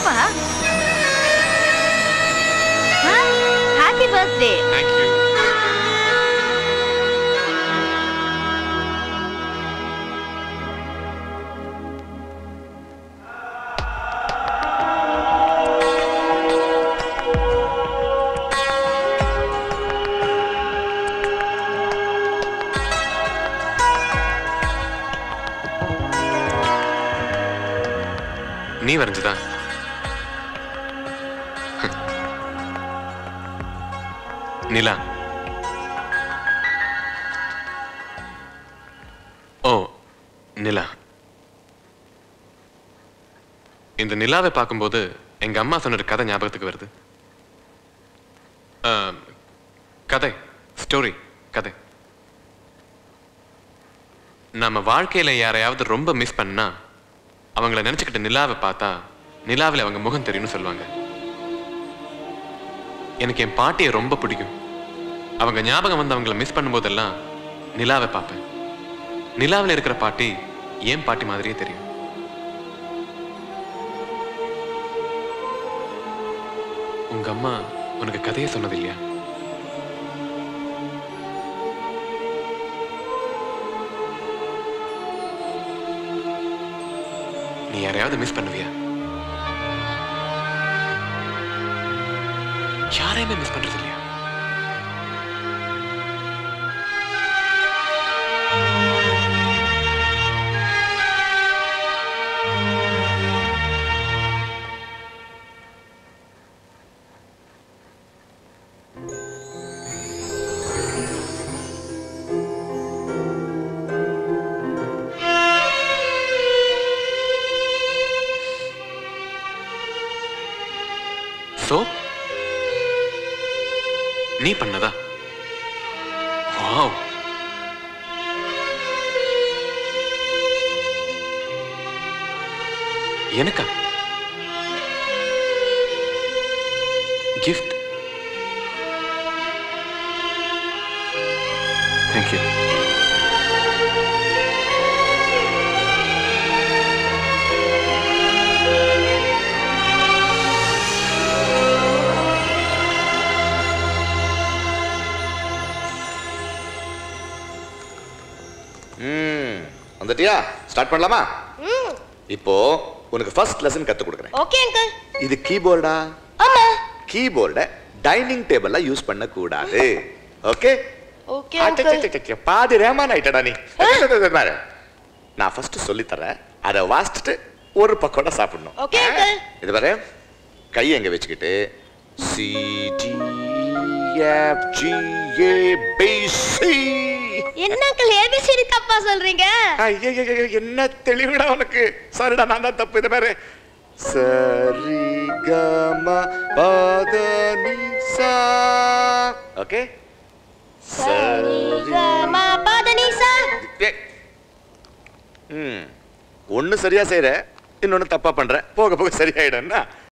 வாப்பா happy birthday thank you நீ வரைஞ்சதா நிலா ஓ நிலா இந்த நிலாவை பார்க்கும்போது எங்க அம்மா சொன்ன ஒரு கதை ஞாபகத்துக்கு வருது ஆம், கதை ஸ்டோரி கதை நம்ம வாழ்க்கையில யாரையாவது ரொம்ப மிஸ் பண்ணா அவங்கள நினைச்சுக்கிட்டு நிலாவை பார்த்தா நிலாவில் அவங்க முகம் தெரியும்னு சொல்லுவாங்க எனக்கு என் பாட்டியை ரொம்ப பிடிக்கும் அவங்க ஞாபகம் வந்து அவங்கள மிஸ் பண்ணும்போதெல்லாம் நிலாவை பார்ப்பேன் நிலாவில் இருக்கிற பாட்டி ஏன் பாட்டி மாதிரியே தெரியும் உங்க அம்மா உனக்கு கதையை சொன்னது இல்லையா நீ யாரையாவது மிஸ் பண்ணுவியா யாரையுமே மிஸ் பண்றது இல்லையா சோ நீ பண்ணதா வாவ் எனக்கா கிஃப்ட் தேங்க்யூ ம் வந்துட்டியா ஸ்டார்ட் பண்ணலாமா இப்போ உனக்கு ஃபர்ஸ்ட் லெசன் கத்து கொடுக்குறேன் ஓகே அங்கிள் இது கீபோர்டா ஆமா கீபோர்டை டைனிங் டேபிள்ல யூஸ் பண்ண கூடாது ஓகே ஓகே அங்கிள் பாதி ரேமான் ஆயிட்டடா நீ பாரு. நான் ஃபர்ஸ்ட் சொல்லி தரேன் அதை வாசிச்சுட்டு ஒரு பக்கோட சாப்பிடணும் Okay, uncle. இது பாரு கை எங்க வச்சுக்கிட்டு C D F G A B C என்ன அங்கிள் ஏபிசிடி தப்பா சொல்றீங்க ஐயையையையோ, என்ன தெளிவுடா உனக்கு சாரிடா நான் தான் தப்பு இது பாரு சரி கம பத நி சா ஓகே சரி சரிகமா பதனிசா ஏய். ம் ஒன்னு சரியா செய்யற இன்னொன்னு தப்பா பண்ற போக போக சரியாயிடும்னா